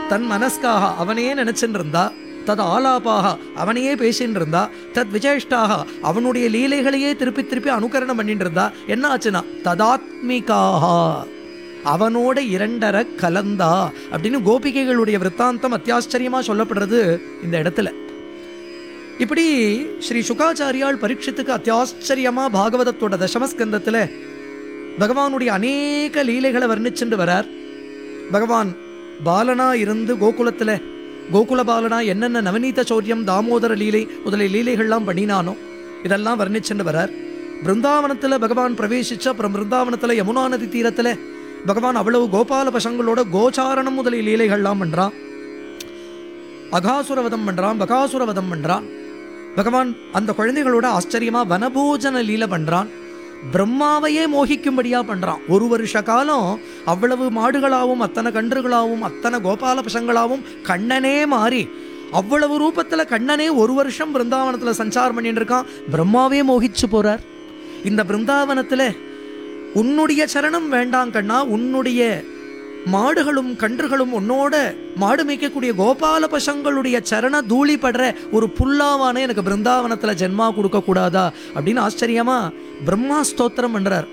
தன் மனஸ்காக அவனையே நினைச்சுட்டு இருந்தா தத் ஆலாபாக அவனையே பேசின்னு இருந்தா தத் விஜேஷ்டாக அவனுடைய லீலைகளையே திருப்பி திருப்பி அனுகரணம் பண்ணிட்டு இருந்தா என்ன ஆச்சுன்னா ததாத்மிகாக அவனோட இரண்டர கலந்தா அப்படின்னு கோபிகைகளுடைய விற்த்தாந்தம் அத்தியாச்சரியமா சொல்லப்படுறது இந்த இடத்துல இப்படி ஸ்ரீ சுகாச்சாரியால் பரீட்சித்துக்கு அத்தியாச்சரியமா பாகவதத்தோட தசமஸ்கந்தத்துல பகவானுடைய அநேக லீலைகளை வர்ணிச்சுண்டு வரார் பகவான் பாலனா இருந்து கோகுலத்துல கோகுல பாலனா என்னென்ன நவநீத சௌரியம் தாமோதர லீலை முதலிய லீலைகள்லாம் பண்ணினானோ இதெல்லாம் வர்ணிச்சுண்டு வரார் பிருந்தாவனத்துல பகவான் பிரவேசிச்சு அப்புறம் பிருந்தாவனத்துல யமுனா நதி தீரத்துல பகவான் அவ்வளவு கோபால பசங்களோட கோச்சாரணம் முதலிய லீலைகள்லாம் பண்றான் அகாசுரவதம் பண்றான் பகாசுரவதம் பண்றான் பகவான் அந்த குழந்தைகளோட ஆச்சரியமா வனபோஜன லீலை பண்றான் பிரம்மாவையே மோகிக்கும்படியா பண்றான் ஒரு வருஷ காலம் அவ்வளவு மாடுகளாவும் அத்தனை கன்றுகளாவும் அத்தனை கோபால பசங்களாவும் கண்ணனே மாறி அவ்வளவு ரூபத்துல கண்ணனே ஒரு வருஷம் பிருந்தாவனத்துல சஞ்சாரம் பண்ணிட்டு இருக்கான் பிரம்மாவே மோகிச்சு போறார் இந்த பிருந்தாவனத்துல உன்னுடைய சரணம் வேண்டாம் கண்ணா உன்னுடைய மாடுகளும் கன்றுகளும் உன்னோட மாடு மேய்க்கக்கூடிய கோபால பசங்களுடைய சரண தூளி படுற ஒரு புல்லாவான எனக்கு பிருந்தாவனத்துல ஜென்மா கொடுக்க கூடாதா அப்படின்னு ஆச்சரியமா பிரம்மா ஸ்தோத்திரம் பண்றார்